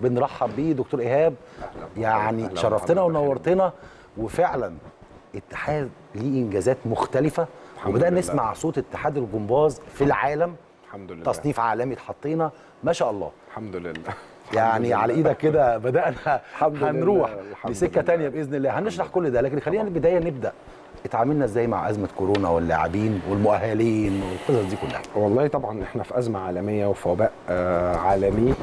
بنرحب بيه دكتور ايهاب يعني أهلاً شرفتنا ومرحباً. ونورتنا وفعلا اتحاد ليه انجازات مختلفه الحمد وبدانا لله. نسمع صوت اتحاد الجمباز في العالم الحمد لله تصنيف عالمي اتحطينا ما شاء الله الحمد لله يعني لله. على ايدك كده بدانا الحمد لله، هنروح الحمد لسكه لله. تانية باذن الله هنشرح كل ده لكن خلينا البدايه نبدا اتعاملنا ازاي مع ازمه كورونا واللاعبين والمؤهلين والقصص دي كلها والله طبعا احنا في ازمه عالميه وفي وباء آه عالمي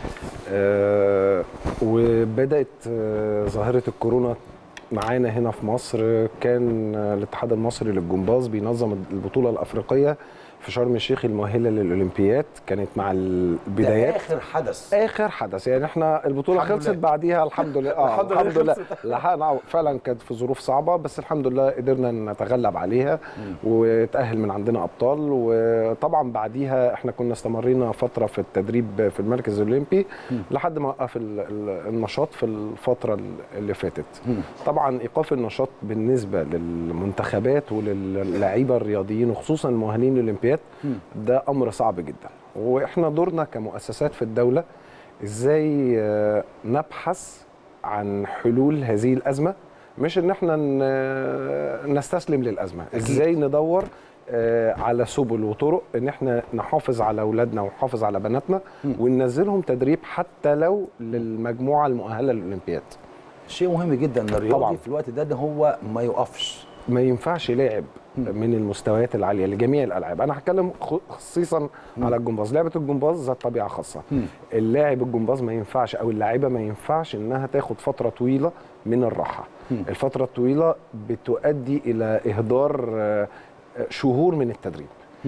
آه وبدات آه ظاهره الكورونا معانا هنا في مصر كان آه، الاتحاد المصري للجمباز بينظم البطوله الافريقيه في شرم الشيخ المؤهله للاولمبياد كانت مع ده البدايات اخر حدث اخر حدث يعني احنا البطوله الحمد خلصت لله. بعديها الحمد لله اه الحمد لله الحمد لله خلصت. لحقنا فعلا كانت في ظروف صعبه بس الحمد لله قدرنا نتغلب عليها وتاهل من عندنا ابطال وطبعا بعديها احنا كنا استمرينا فتره في التدريب في المركز الاولمبي لحد ما وقف ال- ال- النشاط في الفتره اللي فاتت طبعا ايقاف النشاط بالنسبه للمنتخبات وللعيبه الرياضيين وخصوصا المؤهلين للاولمبياد ده امر صعب جدا واحنا دورنا كمؤسسات في الدوله ازاي آه، نبحث عن حلول هذه الازمه مش ان احنا ن- نستسلم للازمه ازاي ندور آه، على سبل وطرق ان احنا نحافظ على اولادنا ونحافظ على بناتنا وننزلهم تدريب حتى لو للمجموعه المؤهله للاولمبياد شيء مهم جدا ان الرياضي طبعاً. في الوقت ده ان هو ما يقفش ما ينفعش لاعب من المستويات العاليه لجميع الالعاب انا هتكلم خ- خصيصا على الجمباز لعبه الجمباز ذات طبيعه خاصه اللاعب الجمباز ما ينفعش او اللاعبه ما ينفعش انها تاخد فتره طويله من الراحه الفتره الطويله بتؤدي الى اهدار آه، آه، شهور من التدريب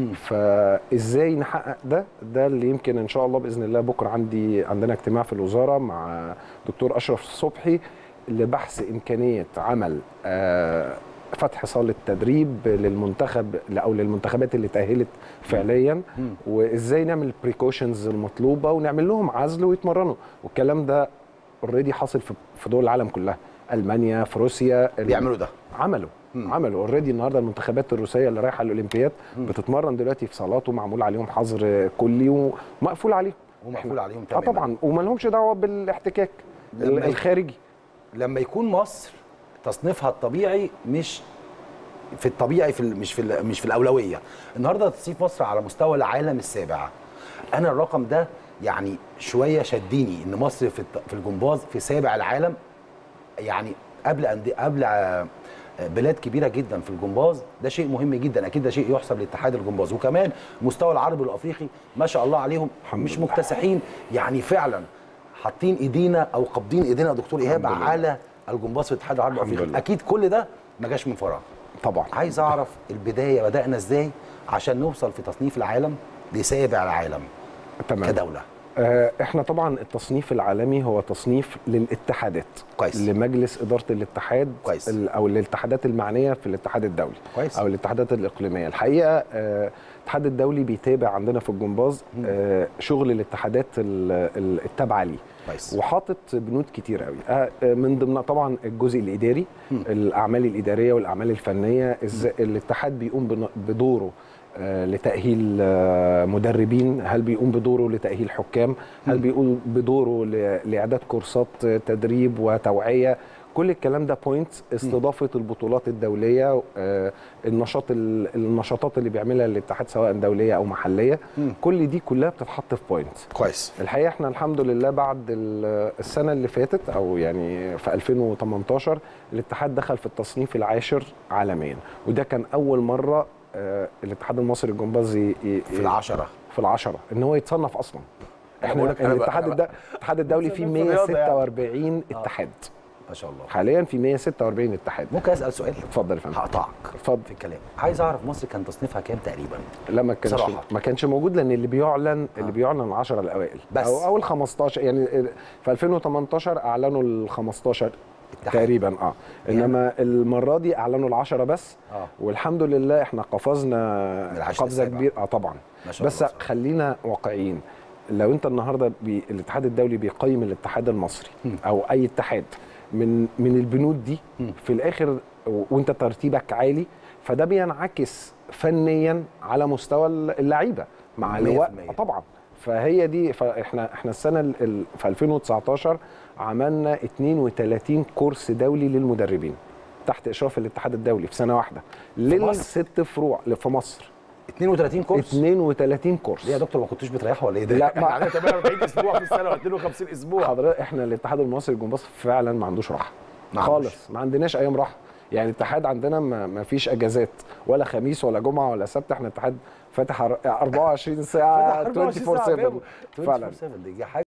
فازاي نحقق ده ده اللي يمكن ان شاء الله باذن الله بكره عندي عندنا اجتماع في الوزاره مع دكتور اشرف صبحي لبحث امكانيه عمل آه، فتح صاله تدريب للمنتخب او للمنتخبات اللي تاهلت فعليا وازاي نعمل البريكوشنز المطلوبه ونعمل لهم عزل ويتمرنوا والكلام ده اوريدي حاصل في في دول العالم كلها المانيا في روسيا ال- بيعملوا ده عملوا عملوا اوريدي النهارده المنتخبات الروسيه اللي رايحه الاولمبياد بتتمرن دلوقتي في صالات ومعمول عليهم حظر كلي ومقفول عليهم ومقفول عليهم اه تماما طبعا وما لهمش دعوه بالاحتكاك لما ي- الخارجي لما يكون مصر تصنيفها الطبيعي مش في الطبيعي في ال- مش في ال- مش في الاولويه النهارده تصنيف مصر على مستوى العالم السابع انا الرقم ده يعني شويه شدني ان مصر في الت- في الجمباز في سابع العالم يعني قبل أندي- قبل آه، بلاد كبيره جدا في الجمباز ده شيء مهم جدا اكيد ده شيء يحسب لاتحاد الجمباز وكمان مستوى العربي والافريقي ما شاء الله عليهم الحمد مش لله. مكتسحين يعني فعلا حاطين ايدينا او قابضين ايدينا يا دكتور ايهاب الحمد لله. على الجمباز في الاتحاد العربي الحمد والافريقي لله. اكيد كل ده ما جاش من فراغ طبعا عايز اعرف البدايه بدانا ازاي عشان نوصل في تصنيف العالم لسابع العالم تمام كدوله آه، احنا طبعا التصنيف العالمي هو تصنيف للاتحادات كويس. لمجلس اداره الاتحاد كويس. ال- او الاتحادات المعنيه في الاتحاد الدولي كويس. او الاتحادات الاقليميه الحقيقه آه، الاتحاد الدولي بيتابع عندنا في الجمباز آه، شغل الاتحادات ال- ال- التابعه ليه كويس وحاطط بنود كتير قوي آه، آه، من ضمنها طبعا الجزء الاداري الاعمال الاداريه والاعمال الفنيه ازاي الاتحاد بيقوم بن- بدوره آه، لتاهيل آه، مدربين هل بيقوم بدوره لتاهيل حكام هل بيقوم بدوره ل- لاعداد كورسات آه، تدريب وتوعيه كل الكلام ده بوينت استضافه البطولات الدوليه آه، النشاط ال- النشاطات اللي بيعملها الاتحاد سواء دوليه او محليه كل دي كلها بتتحط في بوينت كويس الحقيقه احنا الحمد لله بعد ال- السنه اللي فاتت او يعني في 2018 الاتحاد دخل في التصنيف العاشر عالميا وده كان اول مره آه، الاتحاد المصري للجمباز ي- ي- في العشره في العشره ان هو يتصنف اصلا أنا احنا بقول لك أنا بقى- الاتحاد أنا الد- الاتحاد الدولي فيه في الرياضة يعني. 146 اتحاد ما شاء الله حاليا في 146 اتحاد ممكن اسال سؤال اتفضل يا فندم هقطعك اتفضل في الكلام عايز اعرف مصر كان تصنيفها كام تقريبا لا ما كانش بصراحة. ما كانش موجود لان اللي بيعلن اللي بيعلن ال 10 الاوائل بس. او او ال 15 يعني في 2018 اعلنوا ال 15 اتحاد. تقريبا اه انما المره دي اعلنوا ال 10 بس آه. والحمد لله احنا قفزنا من العاشر قفزه للسابع. كبيره اه طبعا ما شاء بس الله. خلينا واقعيين لو انت النهارده بي... الاتحاد الدولي بيقيم الاتحاد المصري او اي اتحاد من من البنود دي في الاخر و- وانت ترتيبك عالي فده بينعكس فنيا على مستوى اللعيبه مع مية في الوقت المية. طبعا فهي دي فاحنا احنا السنه ال- ال- في 2019 عملنا 32 كورس دولي للمدربين تحت اشراف الاتحاد الدولي في سنه واحده مصر؟ للست فروع في مصر 32 كورس 32 كورس ليه يا دكتور ما كنتوش بتريحوا ولا ايه ده؟ لا، احنا ما- عندنا 48 اسبوع في السنه و52 اسبوع حضرتك احنا الاتحاد المصري للجمباز فعلا ما عندوش راحه ما عندوش. خالص ما عندناش ايام راحه يعني الاتحاد عندنا ما, ما فيش اجازات ولا خميس ولا جمعه ولا سبت احنا الاتحاد فاتح 24 ساعه 24 7 فعلا 24 7 دي حاجه